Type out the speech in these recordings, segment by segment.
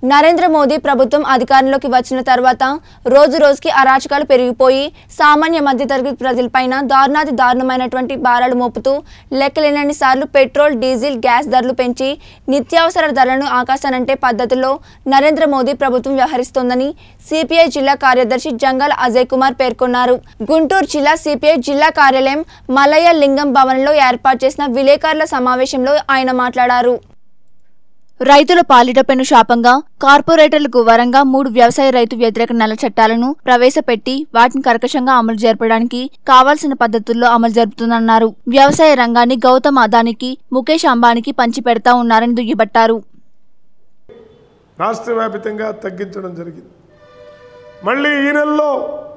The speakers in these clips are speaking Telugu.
నరేంద్ర మోదీ ప్రభుత్వం అధికారంలోకి వచ్చిన తర్వాత రోజు రోజుకి అరాచకాలు పెరిగిపోయి సామాన్య మధ్యతరగతి ప్రజలపైన దారుణాది దారుణమైనటువంటి భారాలు మోపుతూ లెక్కలేనన్ని సార్లు పెట్రోల్ డీజిల్ గ్యాస్ ధరలు పెంచి నిత్యావసర ధరలను ఆకాశానంటే పద్ధతిలో నరేంద్ర మోదీ ప్రభుత్వం వ్యవహరిస్తోందని సిపిఐ జిల్లా కార్యదర్శి జంగాల అజయ్ కుమార్ పేర్కొన్నారు గుంటూరు జిల్లా సిపిఐ జిల్లా కార్యాలయం మలయ లింగం భవన్లో ఏర్పాటు చేసిన విలేకరుల సమావేశంలో ఆయన మాట్లాడారు రైతుల పాలిట పెను శాపంగా కార్పొరేటర్లకు వరంగా మూడు వ్యవసాయ రైతు వ్యతిరేక నల్ల చట్టాలను ప్రవేశపెట్టి వాటిని కర్కశంగా అమలు జరపడానికి కావాల్సిన పద్ధతుల్లో అమలు జరుపుతుందన్నారు వ్యవసాయ రంగాన్ని గౌతమ్ అదానికి ముఖేష్ అంబానీకి పంచిపెడతా ఉన్నారని దుయ్యబట్టారు రాష్ట్ర వ్యాపితంగా తగ్గించడం జరిగింది మళ్ళీ ఈ నెలలో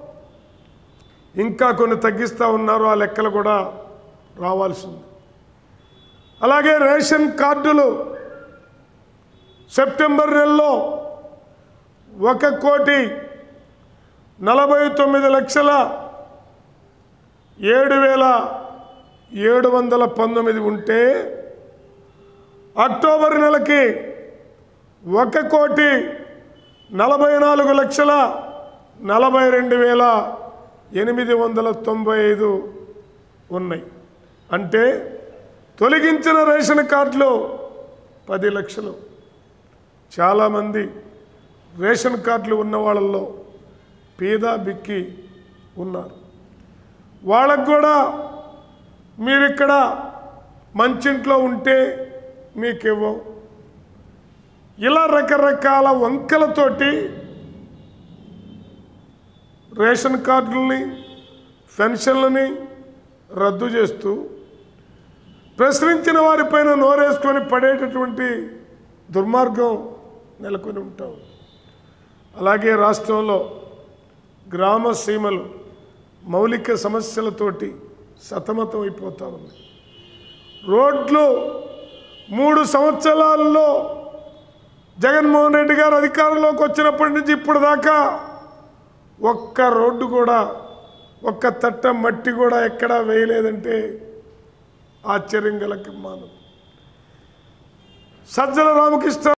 ఇంకా కొన్ని తగ్గిస్తూ ఉన్నారు ఆ లెక్కలు కూడా రావాల్సి ఉంది అలాగే రేషన్ కార్డులు సెప్టెంబర్ నెలలో ఒక కోటి నలభై తొమ్మిది లక్షల ఏడు వేల ఏడు వందల పంతొమ్మిది ఉంటే అక్టోబర్ నెలకి ఒక కోటి నలభై నాలుగు లక్షల నలభై రెండు వేల ఎనిమిది వందల తొంభై ఐదు ఉన్నాయి అంటే తొలగించిన రేషన్ కార్డులు పది లక్షలు చాలామంది రేషన్ కార్డులు ఉన్న వాళ్ళల్లో పేద బిక్కి ఉన్నారు వాళ్ళకు కూడా మీరు ఇక్కడ మంచింట్లో ఉంటే మీకు ఇవ్వం ఇలా రకరకాల వంకలతోటి రేషన్ కార్డులని పెన్షన్లని రద్దు చేస్తూ ప్రశ్నించిన వారిపైన నోరేసుకొని పడేటటువంటి దుర్మార్గం నెలకొని ఉంటాం అలాగే రాష్ట్రంలో గ్రామ సీమలు మౌలిక సమస్యలతోటి సతమతం అయిపోతూ ఉంది రోడ్లు మూడు సంవత్సరాల్లో జగన్మోహన్ రెడ్డి గారు అధికారంలోకి వచ్చినప్పటి నుంచి ఇప్పుడు దాకా ఒక్క రోడ్డు కూడా ఒక్క తట్ట మట్టి కూడా ఎక్కడా వేయలేదంటే ఆశ్చర్యం గల మానవు సజ్జల రామకృష్ణ